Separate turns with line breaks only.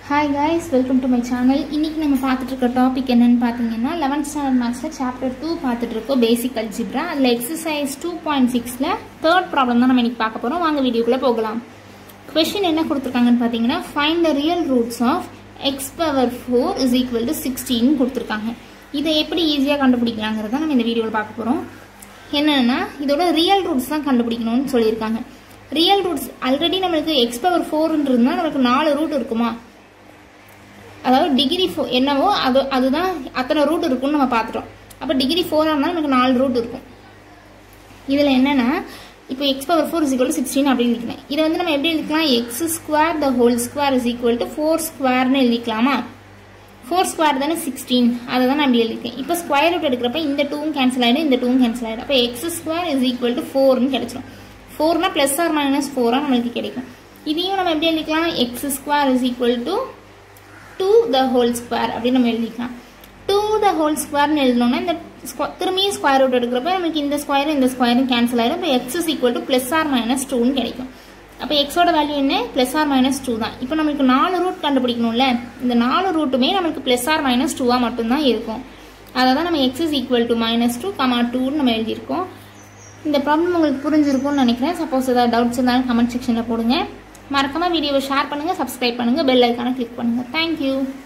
hi guys welcome to my channel இன்றைக்கி நம்ம பார்த்துட்டு இருக்க டாபிக் என்னன்னு பார்த்தீங்கன்னா லெவன்த் ஸ்டாண்டர்ட் மேக்ஸில் சாப்டர் டூ பார்த்துட்டு இருக்கோம் பேசிக் அல்ஜிப்ரா அதில் எக்ஸசைஸ் டூ பாயிண்ட் சிக்ஸில் தேர்ட் ப்ராப்ளம் தான் நம்ம இன்னைக்கு பார்க்க போகிறோம் வாங்க வீடியோக்குள்ளே போகலாம் கொஷின் என்ன கொடுத்துருக்காங்கன்னு பார்த்தீங்கன்னா find the real roots of x power four is equal to sixteen கொடுத்துருக்காங்க இதை எப்படி ஈஸியாக கண்டுபிடிக்கலாங்கிறத நம்ம இந்த வீடியோவில் பார்க்க போகிறோம் என்னன்னா இதோட ரியல் ரூட்ஸ் தான் கண்டுபிடிக்கணும்னு சொல்லியிருக்காங்க ரியல் ரூட்ஸ் ஆல்ரெடி நம்மளுக்கு எக்ஸ் பவர் ஃபோர்ன்றதுனா நம்மளுக்கு நாலு ரூட் இருக்குமா அதாவது டிகிரி ஃபோ என்னவோ அது அதுதான் அத்தனை ரூட் இருக்கும்னு நம்ம பார்த்துட்டோம் அப்போ டிகிரி ஃபோராக இருந்தால் நமக்கு நாலு ரூட் இருக்கும் இதில் என்னென்னா இப்போ x power four is equal to sixteen அப்படின்னு எழுதிக்கலாம் இதை வந்து நம்ம எப்படி எழுதிக்கலாம் x square the whole square is equal to four ஸ்கொயர்னு எழுதிக்கலாமா ஃபோர் ஸ்கொயர் தானே சிக்ஸ்டீன் அதை தான் நான் அப்படி எழுதிருக்கேன் இப்போ ஸ்கொயர் ரூட் எடுக்கிறப்ப இந்த டூவும் கேன்சல் ஆகிடும் இந்த டூவும் கேன்சல் ஆகிடும் அப்போ x square is equal to ஃபோர்னு கிடைச்சிடும் ஃபோர்னா ப்ளஸ் ஆர் மைனஸ் ஃபோராக நம்மளுக்கு கிடைக்கும் இதையும் நம்ம எப்படி எழுதிக்கலாம் x square is equal to two the whole square அப்படின்னு நம்ம எழுதிக்கலாம் டூ த ஹோல் ஸ்கொயர்னு எழுதணும்னா இந்த திரும்பியும் ஸ்கொயர் ரூட் எடுக்கிறப்ப நமக்கு இந்த ஸ்கொயரும் இந்த ஸ்கொயரும் கேன்சல் ஆயிடும் இப்போ x is equal to plus or minus டூன்னு கிடைக்கும் அப்போ எக்ஸோட வேல்யூ என்ன ப்ளஸ் ஆர் மைனஸ் டூ தான் இப்போ நம்மளுக்கு நாலு ரூட் கண்டுபிடிக்கணும்ல இந்த நாலு ரூட்டுமே நமக்கு ப்ளஸ் ஆர் மைனஸ் டூவாக மட்டும்தான் இருக்கும் அதை தான் நம்ம x is equal to minus two comma டூன்னு நம்ம எழுதியிருக்கோம் இந்த ப்ராப்ளம் உங்களுக்கு புரிஞ்சிருக்கும்னு நினைக்கிறேன் சப்போஸ் ஏதாவது டவுட்ஸ் இருந்தாலும் கமெண்ட் செக்ஷனில் போடுங்க மறக்காமல் வீடியோவை ஷேர் பண்ணுங்கள் சப்ஸ்கிரைப் பண்ணுங்கள் பெல் ஐக்கானை கிளிக் பண்ணுங்கள் தேங்க்யூ